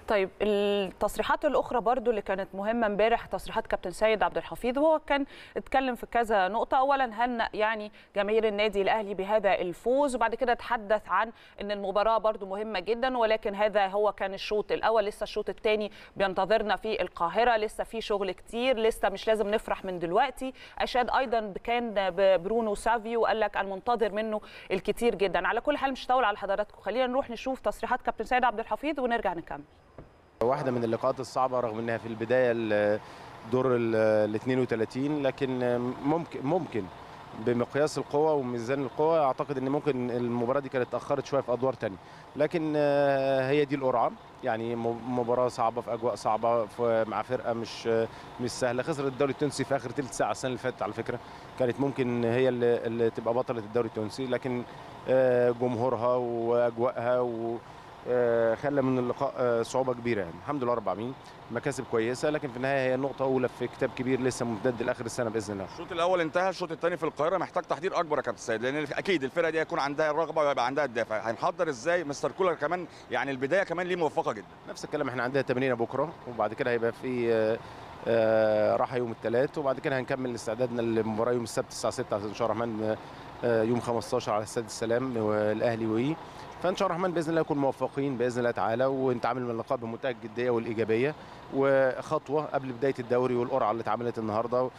طيب التصريحات الاخرى برضو اللي كانت مهمه امبارح تصريحات كابتن سيد عبد الحفيظ وهو كان اتكلم في كذا نقطه اولا هنأ يعني جماهير النادي الاهلي بهذا الفوز وبعد كده تحدث عن ان المباراه برضو مهمه جدا ولكن هذا هو كان الشوط الاول لسه الشوط الثاني بينتظرنا في القاهره لسه في شغل كتير لسه مش لازم نفرح من دلوقتي اشاد ايضا كان برونو سافيو وقال لك المنتظر منه الكتير جدا على كل حال مش هطول على حضراتكم خلينا نروح نشوف تصريحات كابتن سيد عبد الحفيظ ونرجع نكمل واحدة من اللقاءات الصعبة رغم انها في البداية دور ال 32 لكن ممكن ممكن بمقياس القوة وميزان القوة اعتقد ان ممكن المباراة دي كانت اتأخرت شوية في ادوار تانية لكن هي دي القرعة يعني مباراة صعبة في اجواء صعبة مع فرقة مش مش سهلة خسرت الدوري التونسي في اخر ثلث ساعة السنة اللي فاتت على فكرة كانت ممكن هي اللي, اللي تبقى بطلة الدوري التونسي لكن جمهورها واجواءها و خلى من اللقاء صعوبه كبيره يعني الحمد لله رب العالمين مكاسب كويسه لكن في النهايه هي نقطه اولى في كتاب كبير لسه ممتد لاخر السنه باذن الله الشوط الاول انتهى الشوط الثاني في القاهره محتاج تحضير اكبر يا كابتن سيد لان اكيد الفرقه دي هيكون عندها الرغبه ويبقى عندها الدافع هنحضر ازاي مستر كولر كمان يعني البدايه كمان ليه موفقه جدا نفس الكلام احنا عندنا تمرين بكره وبعد كده هيبقى في راحه يوم الثلاث وبعد كده هنكمل استعدادنا للمباراه يوم السبت الساعه 6 ان شاء الله الرحمن يوم 15 على استاد السلام والاهلي وي فان شاء الله الرحمن باذن الله نكون موفقين باذن الله تعالى ونتعامل من اللقاء بمنتهى الجديه والايجابيه وخطوه قبل بدايه الدوري والقرعه اللي اتعملت النهارده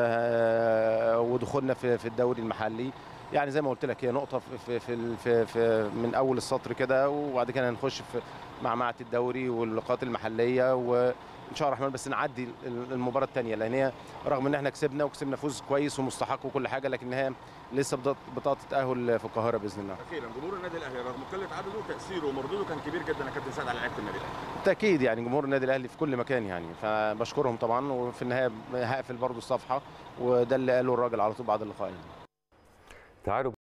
ودخولنا في في الدوري المحلي يعني زي ما قلت لك هي نقطه في في في, في من اول السطر كده وبعد كده هنخش في معمعه الدوري واللقاءات المحليه و ان شاء الله الرحمن بس نعدي المباراه الثانيه لان هي رغم ان احنا كسبنا وكسبنا فوز كويس ومستحق وكل حاجه لكن هي لسه بطاقه تاهل في القاهره باذن الله. اخيرا جمهور النادي الاهلي رغم قله عدده تاثيره ومردوده كان كبير جدا يا كابتن سعد على لعيبه النادي الاهلي. بالتاكيد يعني جمهور النادي الاهلي في كل مكان يعني فبشكرهم طبعا وفي النهايه هقفل برضو الصفحه وده اللي قاله الراجل على طول بعد اللقاء يعني. تعالوا